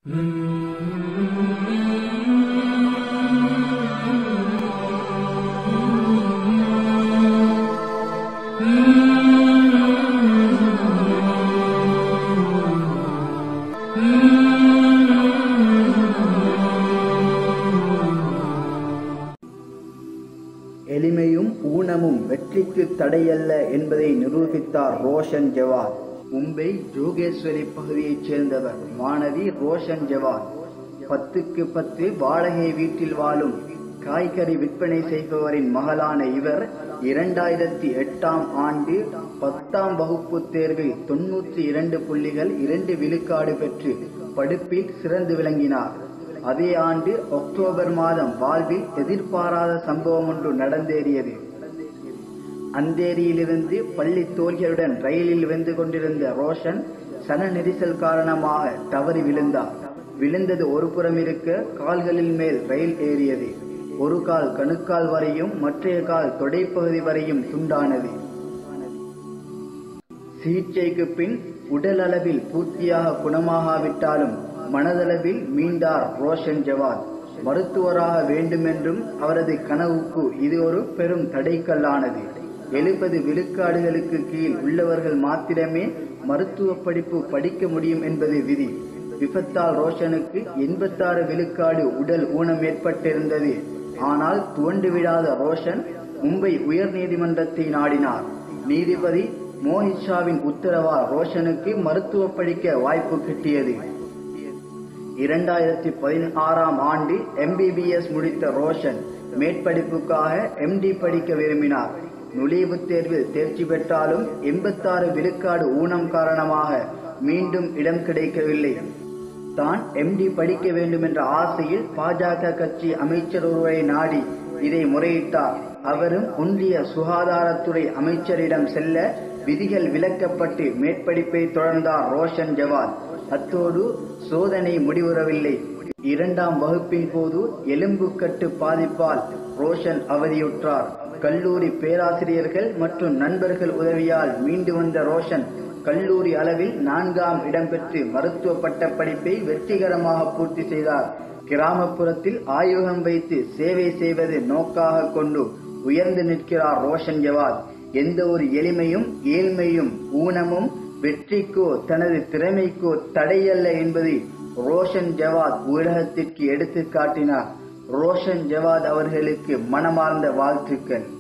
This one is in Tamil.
எளிமையும் ஊனமும் வெற்றிக்கு தடையல்ல என்பதை நிரூபித்தார் ரோஷன் ஜவாத் மும்பை ஜோகேஸ்வரி பகுதியைச் சேர்ந்தவர் மாணவி ரோஷன் ஜவாத் பத்துக்கு பத்து வாடகை வீட்டில் வாழும் காய்கறி விற்பனை செய்பவரின் மகளான இவர் இரண்டாயிரத்தி எட்டாம் ஆண்டு பத்தாம் வகுப்பு தேர்வில் தொன்னூற்றி இரண்டு புள்ளிகள் இரண்டு விழுக்காடு பெற்று படிப்பில் சிறந்து விளங்கினார் அதே ஆண்டு அக்டோபர் மாதம் வாழ்வில் எதிர்பாராத சம்பவம் ஒன்று நடந்தேறியது அந்தேரியிலிருந்து பள்ளி தோழிகளுடன் ரயிலில் வந்து கொண்டிருந்த ரோஷன் சன நெரிசல் காரணமாக தவறி விழுந்தார் விழுந்தது ஒரு புறம் இருக்க கால்களில் மேல் ரயில் ஏறியது ஒரு கால் கணுக்கால் வரையும் மற்றைய கால் தொடைப்பகுதி வரையும் துண்டானது சிகிச்சைக்கு பின் உடல் அளவில் பூர்த்தியாக குணமாகாவிட்டாலும் மனதளவில் மீண்டார் ரோஷன் ஜவாத் மருத்துவராக வேண்டுமென்றும் அவரது கனவுக்கு இது ஒரு பெரும் தடைக்கல்லானது எழுபது விழுக்காடுகளுக்கு கீழ் உள்ளவர்கள் மாத்திரமே மருத்துவ படிப்பு படிக்க முடியும் என்பது விதி விபத்தால் ரோஷனுக்கு எண்பத்தாறு விழுக்காடு உடல் ஊனம் ஏற்பட்டிருந்தது ஆனால் துவண்டு விடாத ரோஷன் மும்பை உயர் நீதிமன்றத்தை நாடினார் நீதிபதி மோஹித் ஷாவின் உத்தரவால் ரோஷனுக்கு மருத்துவ படிக்க வாய்ப்பு கிட்டியது இரண்டாயிரத்தி பதினாறாம் ஆண்டு எம்பிபிஎஸ் முடித்த ரோஷன் மேற்படிப்புக்காக எம்டி படிக்க விரும்பினார் நுழைவுத் தேர்வில் தேர்ச்சி பெற்றாலும் எண்பத்தாறு விழுக்காடு ஊனம் காரணமாக மீண்டும் இடம் கிடைக்கவில்லை தான் எம்டி படிக்க வேண்டும் என்ற ஆசையில் பாஜக கட்சி அமைச்சர் ஒருவரை நாடி இதை முறையிட்டார் அவரும் ஒன்றிய சுகாதாரத்துறை அமைச்சரிடம் செல்ல விதிகள் விலக்கப்பட்டு மேற்படிப்பை தொடர்ந்தார் ரோஷன் ஜவாத் அத்தோடு சோதனை முடிவுறவில்லை இரண்டாம் வகுப்பின் போது எலும்புக்கட்டு பாதிப்பால் ரோஷன் அவதியுற்றார் கல்லூரி பேராசிரியர்கள் மற்றும் நண்பர்கள் உதவியால் மீண்டு வந்த ரோஷன் கல்லூரி அளவில் நான்காம் இடம் பெற்று மருத்துவ பட்ட படிப்பை வெற்றிகரமாக பூர்த்தி செய்தார் கிராமப்புறத்தில் ஆய்வகம் வைத்து சேவை செய்வது நோக்காக கொண்டு உயர்ந்து நிற்கிறார் ரோஷன் ஜவாத் எந்த ஒரு எளிமையும் ஏழ்மையும் ஊனமும் வெற்றிக்கோ தனது திறமைக்கோ தடையல்ல என்பதை ரோஷன் ஜவாத் உலகத்திற்கு எடுத்து காட்டினார் ரோஷன் ஜவாத் அவர்களுக்கு மனமார்ந்த வாழ்த்துக்கள்